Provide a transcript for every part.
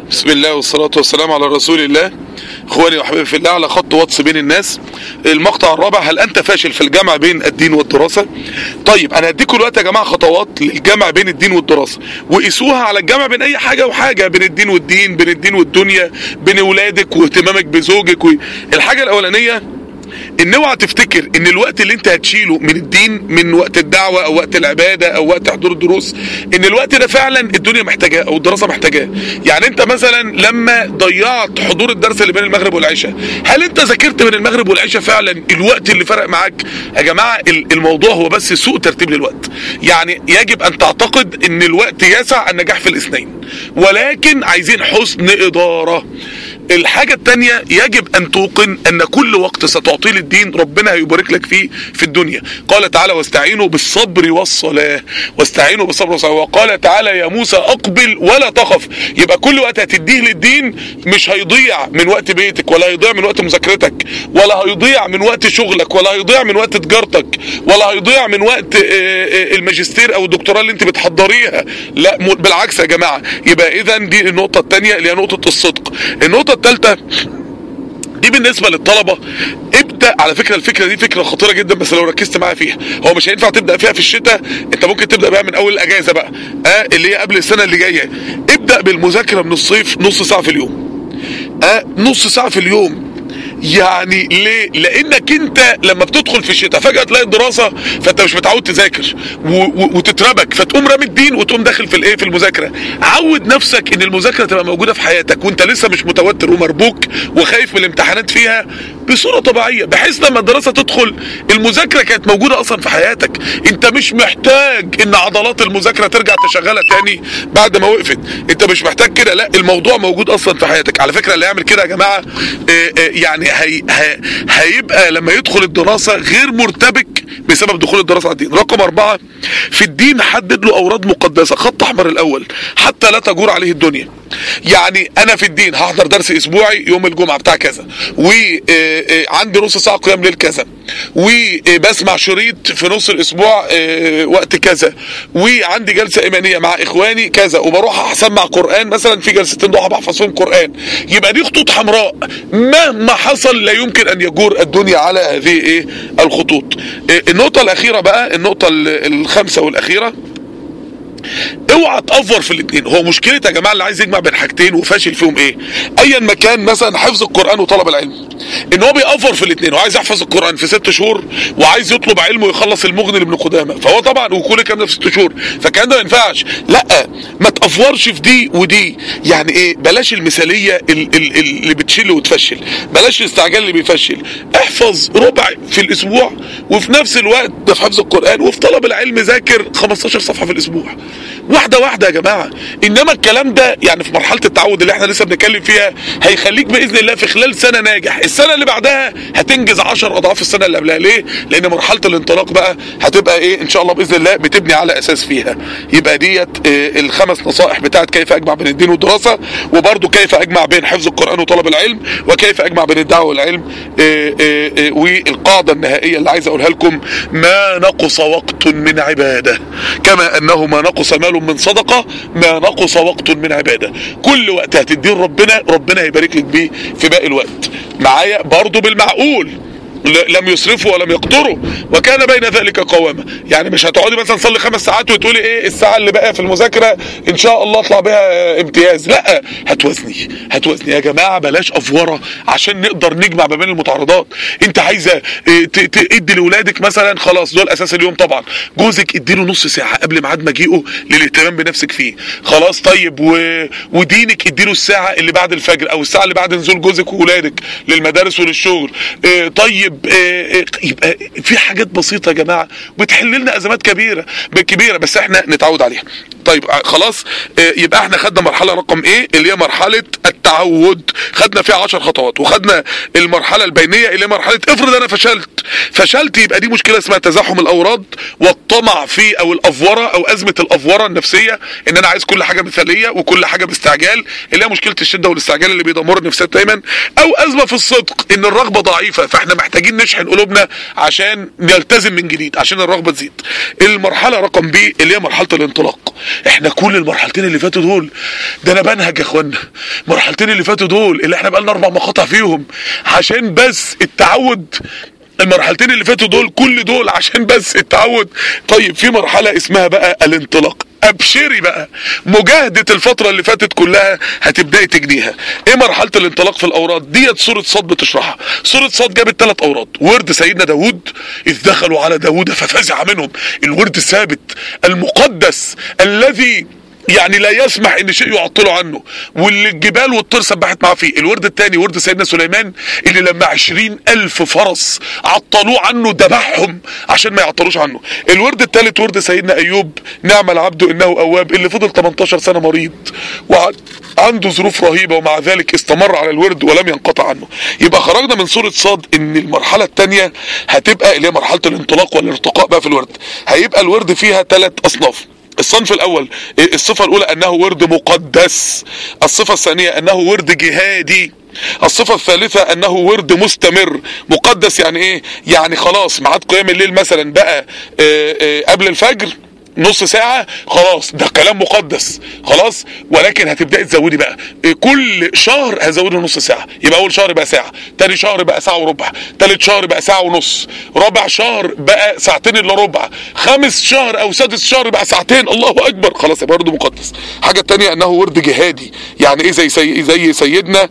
بسم الله والصلاة والسلام على رسول الله اخواني وحبيبي في الله على خط واتس بين الناس المقطع الرابع هل انت فاشل في الجمع بين الدين والدراسة طيب انا هديكم دلوقتي يا جماعة خطوات للجمع بين الدين والدراسة وقيسوها على الجمع بين اي حاجة وحاجة بين الدين والدين بين الدين والدنيا بين اولادك واهتمامك بزوجك و... الحاجة الاولانية ان اوعى تفتكر ان الوقت اللي انت هتشيله من الدين من وقت الدعوة او وقت العبادة او وقت حضور الدروس ان الوقت ده فعلا الدنيا محتاجاه او الدراسة محتاجاه يعني انت مثلا لما ضيعت حضور الدرس اللي بين المغرب والعشاء هل انت ذاكرت من المغرب والعشاء فعلا الوقت اللي فرق معاك يا جماعة الموضوع هو بس سوء ترتيب للوقت يعني يجب ان تعتقد ان الوقت يسع النجاح في الاثنين ولكن عايزين حسن ادارة الحاجة التانية يجب ان توقن ان كل وقت ستعطيه للدين ربنا هيبارك لك فيه في الدنيا قال تعالى واستعينوا بالصبر والصلاة واستعينوا بالصبر والصلاة وقال تعالى يا موسى اقبل ولا تخف يبقى كل وقت هتديه للدين مش هيضيع من وقت بيتك ولا هيضيع من وقت مذاكرتك ولا هيضيع من وقت شغلك ولا هيضيع من وقت تجارتك ولا هيضيع من وقت الماجستير او الدكتوراه اللي انت بتحضريها لا بالعكس يا جماعة يبقى اذا دي النقطة التانية اللي هي نقطة الصدق النقطة الثالثة دي بالنسبة للطلبة ابدأ على فكرة الفكرة دي فكرة خطيرة جدا بس لو ركزت معايا فيها هو مش هينفع تبدأ فيها في الشتاء انت ممكن تبدأ بقى من اول الاجازة بقى اه اللي هي قبل السنة اللي جاية ابدأ بالمذاكرة من الصيف نص ساعة في اليوم اه نص ساعة في اليوم يعني ليه لانك انت لما بتدخل في الشتاء فجأة تلاقي الدراسة فانت مش متعود تذاكر وتتربك فتقوم رامي الدين وتقوم داخل في الايه في المذاكرة عود نفسك ان المذاكرة تبقى موجودة في حياتك وانت لسه مش متوتر ومربوك وخايف من الامتحانات فيها بصورة طبيعية بحيث لما الدراسة تدخل المذاكرة كانت موجودة اصلا في حياتك انت مش محتاج ان عضلات المذاكرة ترجع تشغلها تاني بعد ما وقفت انت مش محتاج كده لا الموضوع موجود اصلا في حياتك على فكرة اللي يعمل كده يا جماعة اه اه يعني هي هي هيبقى لما يدخل الدراسة غير مرتبك بسبب دخول الدراسة على الدين رقم اربعة في الدين حدد له اوراد مقدسة خط احمر الاول حتى لا تجور عليه الدنيا يعني انا في الدين هحضر درس اسبوعي يوم الجمعة بتاع كذا وعندي نص ساعة قيام ليل كذا وبسمع شريط في نص الاسبوع وقت كذا وعندي جلسة ايمانية مع اخواني كذا وبروح اسمع قرآن مثلا في جلستين ضحى بحفظ فيهم قرآن يبقى دي خطوط حمراء مهما حصل لا يمكن ان يجور الدنيا على هذه ايه الخطوط النقطة الاخيرة بقى النقطة الخامسة والاخيرة اوعى تأفور في الاثنين هو مشكلة يا جماعة اللي عايز يجمع بين حاجتين وفاشل فيهم ايه ايا مكان مثلا حفظ القرآن وطلب العلم ان هو بيأفور في الاثنين هو عايز يحفظ القرآن في ست شهور وعايز يطلب علم ويخلص المغني لابن قدامة فهو طبعا وكل الكلام ده في ست شهور فالكلام ده ما ينفعش لا ما تأفورش في دي ودي يعني ايه بلاش المثالية اللي بتشل وتفشل بلاش الاستعجال اللي بيفشل احفظ ربع في الاسبوع وفي نفس الوقت ده في حفظ القرآن وفي طلب العلم ذاكر 15 صفحة في الاسبوع واحدة واحدة يا جماعة انما الكلام ده يعني في مرحلة التعود اللي احنا لسه بنتكلم فيها هيخليك بإذن الله في خلال سنة ناجح السنة اللي بعدها هتنجز 10 اضعاف السنة اللي قبلها ليه لان مرحلة الانطلاق بقى هتبقى ايه ان شاء الله بإذن الله بتبني على اساس فيها يبقى ديت اه الخمس نصائح بتاعت كيف اجمع بين الدين والدراسة وبرضو كيف اجمع بين حفظ القرآن وطلب العلم وكيف اجمع بين الدعوة والعلم اه اه والقاعدة النهائية اللي عايز اقولها لكم ما نقص وقت من عبادة كما انه ما نقص مال من صدقة ما نقص وقت من عبادة كل وقت هتديه ربنا ربنا هيبارك لك بيه في باقي الوقت معايا برضو بالمعقول لم يسرفوا ولم يقتروا وكان بين ذلك قوامة يعني مش هتقعدي مثلا تصلي خمس ساعات وتقولي ايه الساعة اللي بقى في المذاكرة ان شاء الله اطلع بها امتياز لا هتوزني هتوزني يا جماعة بلاش افورة عشان نقدر نجمع ما بين المتعارضات انت عايزة تدي لاولادك مثلا خلاص دول اساس اليوم طبعا جوزك اديله نص ساعة قبل ميعاد مجيئه للاهتمام بنفسك فيه خلاص طيب و... ودينك اديله الساعة اللي بعد الفجر او الساعة اللي بعد نزول جوزك واولادك للمدارس وللشغل اه طيب يبقى في حاجات بسيطة يا جماعة بتحل لنا ازمات كبيرة كبيرة بس احنا نتعود عليها طيب خلاص يبقى احنا خدنا مرحلة رقم ايه اللي هي مرحلة التعود خدنا فيها 10 خطوات وخدنا المرحله البينيه اللي هي مرحله افرض انا فشلت فشلت يبقى دي مشكله اسمها تزاحم الاوراد والطمع في او الافوره او ازمه الافوره النفسيه ان انا عايز كل حاجه مثاليه وكل حاجه باستعجال اللي هي مشكله الشده والاستعجال اللي بيدمر النفسيات دايما او ازمه في الصدق ان الرغبه ضعيفه فاحنا محتاجين نشحن قلوبنا عشان نلتزم من جديد عشان الرغبه تزيد المرحله رقم بي اللي هي مرحله الانطلاق احنا كل المرحلتين اللي فاتوا دول ده انا بنهج يا اخوانا المرحلتين اللي فاتوا دول اللي احنا بقالنا اربع مقاطع فيهم عشان بس التعود المرحلتين اللي فاتوا دول كل دول عشان بس التعود طيب في مرحله اسمها بقى الانطلاق ابشري بقى مجاهدة الفترة اللي فاتت كلها هتبدأي تجنيها ايه مرحلة الانطلاق في الاوراد ديت سورة صاد بتشرحها سورة صاد جابت ثلاث اوراد ورد سيدنا داود اذ دخلوا على داود ففزع منهم الورد الثابت المقدس الذي يعني لا يسمح ان شيء يعطله عنه واللي الجبال والطير سبحت معاه فيه الورد الثاني ورد سيدنا سليمان اللي لما عشرين الف فرس عطلوه عنه ذبحهم عشان ما يعطلوش عنه الورد الثالث ورد سيدنا ايوب نعم العبد انه اواب اللي فضل 18 سنه مريض وعنده ظروف رهيبه ومع ذلك استمر على الورد ولم ينقطع عنه يبقى خرجنا من سوره صاد ان المرحله الثانيه هتبقى اللي هي مرحله الانطلاق والارتقاء بقى في الورد هيبقى الورد فيها ثلاث اصناف الصنف الاول الصفة الاولى انه ورد مقدس الصفة الثانية انه ورد جهادي الصفة الثالثة انه ورد مستمر مقدس يعني ايه يعني خلاص ميعاد قيام الليل مثلا بقى آآ آآ قبل الفجر نص ساعة خلاص ده كلام مقدس خلاص ولكن هتبدأي تزودي بقى كل شهر هزوده نص ساعة يبقى أول شهر بقى ساعة تاني شهر بقى ساعة وربع تالت شهر بقى ساعة ونص رابع شهر بقى ساعتين إلا ربع خامس شهر أو سادس شهر بقى ساعتين الله أكبر خلاص يبقى برضه مقدس حاجة تانية أنه ورد جهادي يعني إيه زي سي زي سيدنا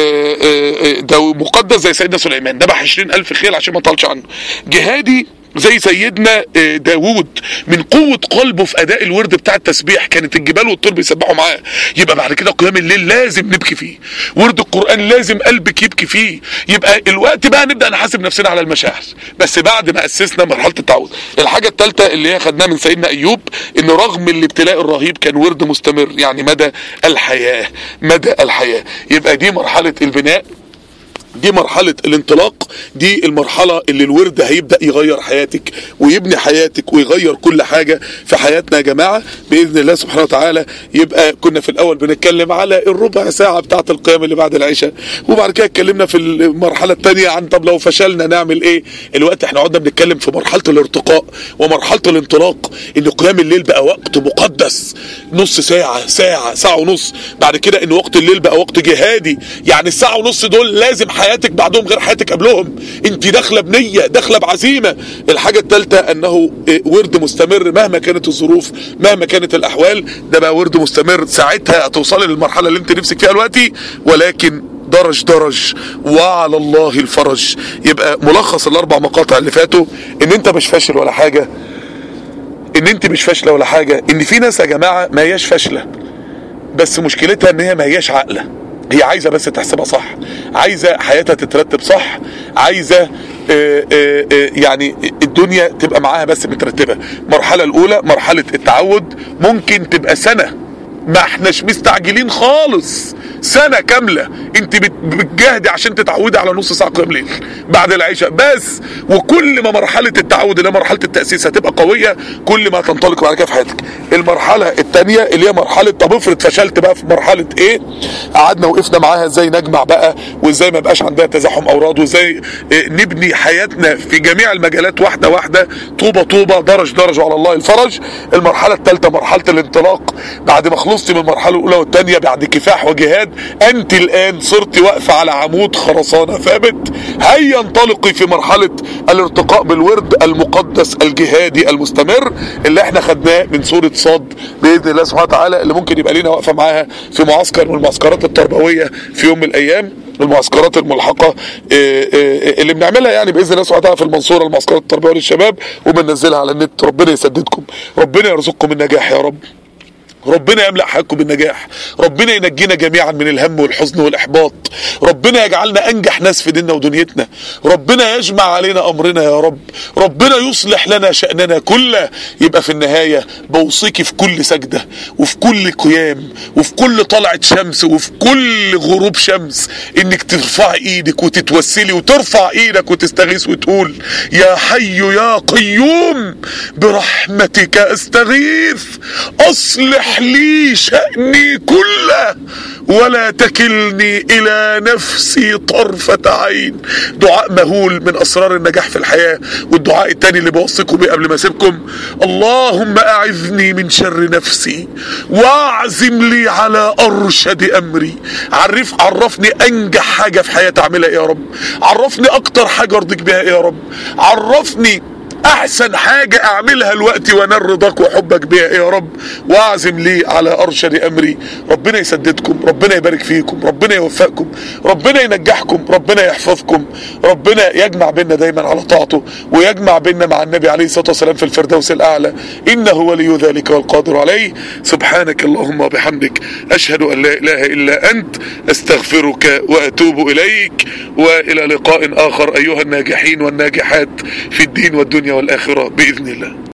ده مقدس زي سيدنا سليمان ذبح 20000 خيل عشان ما طالش عنه جهادي زي سيدنا داوود من قوة قلبه في أداء الورد بتاع التسبيح كانت الجبال والطير بيسبحوا معاه يبقى بعد كده قيام الليل لازم نبكي فيه ورد القرآن لازم قلبك يبكي فيه يبقى الوقت بقى نبدأ نحاسب نفسنا على المشاعر بس بعد ما أسسنا مرحلة التعوذ الحاجة الثالثة اللي هي خدناها من سيدنا أيوب إن رغم الابتلاء الرهيب كان ورد مستمر يعني مدى الحياة مدى الحياة يبقى دي مرحلة البناء دي مرحلة الانطلاق دي المرحلة اللي الورد هيبدأ يغير حياتك ويبني حياتك ويغير كل حاجة في حياتنا يا جماعة بإذن الله سبحانه وتعالى يبقى كنا في الأول بنتكلم على الربع ساعة بتاعة القيام اللي بعد العشاء وبعد كده اتكلمنا في المرحلة الثانية عن طب لو فشلنا نعمل ايه الوقت احنا قعدنا بنتكلم في مرحلة الارتقاء ومرحلة الانطلاق ان قيام الليل بقى وقت مقدس نص ساعة ساعة ساعة ونص بعد كده ان وقت الليل بقى وقت جهادي يعني الساعة ونص دول لازم حياتك بعدهم غير حياتك قبلهم انت داخله بنيه داخله بعزيمه الحاجه الثالثه انه ورد مستمر مهما كانت الظروف مهما كانت الاحوال ده بقى ورد مستمر ساعتها هتوصلي للمرحله اللي انت نفسك فيها دلوقتي ولكن درج درج وعلى الله الفرج يبقى ملخص الاربع مقاطع اللي فاتوا ان انت مش فاشل ولا حاجه ان انت مش فاشله ولا حاجه ان في ناس يا جماعه ما هياش فاشله بس مشكلتها ان هي ما هياش عاقله هي عايزه بس تحسبها صح عايزه حياتها تترتب صح عايزه آآ آآ يعني الدنيا تبقى معاها بس مترتبه المرحله الاولى مرحله التعود ممكن تبقى سنه ما احناش مستعجلين خالص سنة كاملة انت بتجاهدي عشان تتعودي على نص ساعة قيام ليل بعد العشاء بس وكل ما مرحلة التعود اللي هي مرحلة التأسيس هتبقى قوية كل ما تنطلق بعد كده في حياتك المرحلة الثانية اللي هي مرحلة طب افرض فشلت بقى في مرحلة ايه قعدنا وقفنا معاها ازاي نجمع بقى وازاي ما يبقاش عندنا تزاحم اوراد وازاي اه نبني حياتنا في جميع المجالات واحدة واحدة طوبة طوبة درج درج على الله الفرج المرحلة الثالثة مرحلة الانطلاق بعد ما خلصتي من المرحلة الاولى والثانية بعد كفاح وجهاد انت الان صرت واقفة على عمود خرسانة ثابت هيا انطلقي في مرحلة الارتقاء بالورد المقدس الجهادي المستمر اللي احنا خدناه من سورة صاد باذن الله سبحانه وتعالى اللي ممكن يبقى لينا واقفة معاها في معسكر من المعسكرات التربوية في يوم من الايام المعسكرات الملحقة اللي بنعملها يعني باذن الله سبحانه وتعالى في المنصورة المعسكرات التربوية للشباب وبننزلها على النت ربنا يسددكم ربنا يرزقكم النجاح يا رب ربنا يملأ حياتكم بالنجاح ربنا ينجينا جميعا من الهم والحزن والإحباط ربنا يجعلنا أنجح ناس في ديننا ودنيتنا ربنا يجمع علينا أمرنا يا رب ربنا يصلح لنا شأننا كله يبقى في النهاية بوصيكي في كل سجدة وفي كل قيام وفي كل طلعة شمس وفي كل غروب شمس انك ترفع ايدك وتتوسلي وترفع ايدك وتستغيث وتقول يا حي يا قيوم برحمتك استغيث اصلح لي شأني كله ولا تكلني الى نفسي طرفة عين دعاء مهول من اسرار النجاح في الحياة والدعاء التاني اللي بوصيكم بيه قبل ما اسيبكم اللهم اعذني من شر نفسي واعزم لي على ارشد امري عرف عرفني انجح حاجة في حياتي اعملها يا رب عرفني اكتر حاجة ارضيك بيها يا رب عرفني احسن حاجة اعملها الوقت وانال رضاك وحبك بيها يا رب واعزم لي على ارشد امري ربنا يسددكم ربنا يبارك فيكم ربنا يوفقكم ربنا ينجحكم ربنا يحفظكم ربنا يجمع بيننا دايما على طاعته ويجمع بيننا مع النبي عليه الصلاة والسلام في الفردوس الاعلى انه ولي ذلك والقادر عليه سبحانك اللهم وبحمدك اشهد ان لا اله الا انت استغفرك واتوب اليك والى لقاء اخر ايها الناجحين والناجحات في الدين والدنيا والآخرة بإذن الله